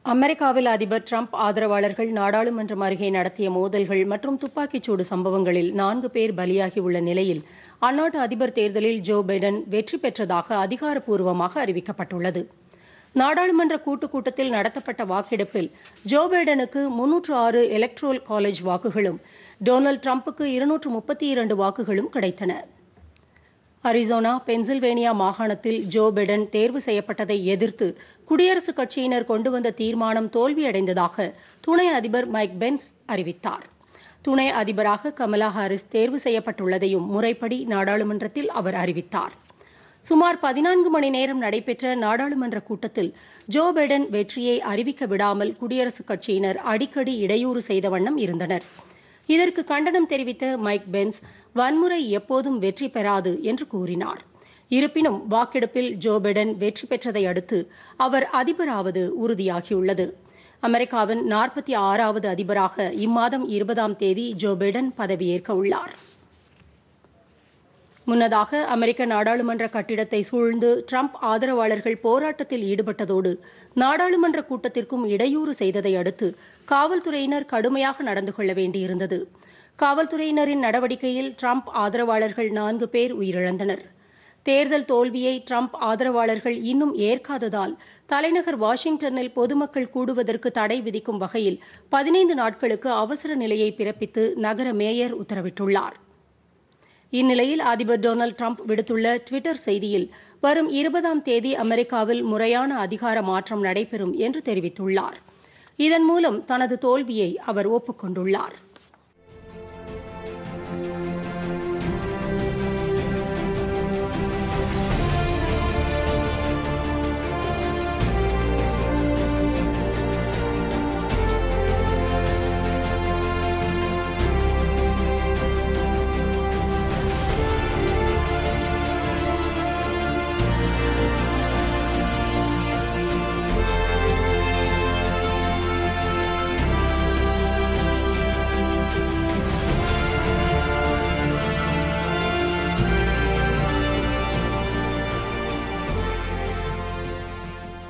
அமெரிக்காவில் அதிபர் ட்ரம்ப் ஆதரவாளர்கள் நாடாளுமன்றம் அருகே நடத்திய மோதல்கள் மற்றும் துப்பாக்கிச்சூடு சம்பவங்களில் நான்கு பேர் பலியாகியுள்ள நிலையில் அந்நாட்டு அதிபர் தேர்தலில் ஜோ பைடன் வெற்றி பெற்றதாக அதிகாரப்பூர்வமாக அறிவிக்கப்பட்டுள்ளது நாடாளுமன்ற கூட்டுக் கூட்டத்தில் நடத்தப்பட்ட வாக்கெடுப்பில் ஜோ பைடனுக்கு முன்னூற்று ஆறு எலக்ட்ரோல் காலேஜ் வாக்குகளும் டொனால்டு ட்ரம்புக்கு இருநூற்று முப்பத்தி இரண்டு வாக்குகளும் கிடைத்தன அரிசோனா பென்சில்வேனியா மாகாணத்தில் ஜோ பிடன் தேர்வு செய்யப்பட்டதை எதிர்த்து குடியரசுக் கட்சியினர் கொண்டு வந்த தீர்மானம் தோல்வியடைந்ததாக துணை அதிபர் மைக் பென்ஸ் அறிவித்தார் துணை அதிபராக கமலா ஹாரிஸ் தேர்வு செய்யப்பட்டுள்ளதையும் முறைப்படி நாடாளுமன்றத்தில் அவர் அறிவித்தார் சுமார் பதினான்கு மணி நேரம் நடைபெற்ற நாடாளுமன்ற கூட்டத்தில் ஜோ பைடன் வெற்றியை அறிவிக்க விடாமல் குடியரசுக் கட்சியினர் அடிக்கடி இடையூறு செய்த வண்ணம் இருந்தனர் இதற்கு கண்டனம் தெரிவித்த மைக் பென்ஸ் வன்முறை எப்போதும் வெற்றி பெறாது என்று கூறினார் இருப்பினும் வாக்கெடுப்பில் ஜோ பைடன் வெற்றி பெற்றதை அடுத்து அவர் அதிபராவது உறுதியாகியுள்ளது அமெரிக்காவின் நாற்பத்தி ஆறாவது அதிபராக இம்மாதம் இருபதாம் தேதி ஜோ பைடன் பதவியேற்க உள்ளார் முன்னதாக அமெரிக்க நாடாளுமன்ற கட்டிடத்தை சூழ்ந்து ட்ரம்ப் ஆதரவாளர்கள் போராட்டத்தில் ஈடுபட்டதோடு நாடாளுமன்ற கூட்டத்திற்கும் இடையூறு செய்ததை அடுத்து காவல்துறையினர் கடுமையாக நடந்து கொள்ள வேண்டியிருந்தது காவல்துறையினரின் நடவடிக்கையில் ட்ரம்ப் ஆதரவாளர்கள் நான்கு பேர் உயிரிழந்தனர் தேர்தல் தோல்வியை ட்ரம்ப் ஆதரவாளர்கள் இன்னும் ஏற்காததால் தலைநகர் வாஷிங்டனில் பொதுமக்கள் கூடுவதற்கு தடை விதிக்கும் வகையில் பதினைந்து நாட்களுக்கு அவசர நிலையை பிறப்பித்து நகர மேயர் உத்தரவிட்டுள்ளார் இந்நிலையில் அதிபர் டொனால்டு ட்ரம்ப் விடுத்துள்ள டுவிட்டர் செய்தியில் வரும் இருபதாம் தேதி அமெரிக்காவில் முறையான அதிகார மாற்றம் நடைபெறும் என்று தெரிவித்துள்ளார் இதன் மூலம் தனது தோல்வியை அவர் ஒப்புக்கொண்டுள்ளார்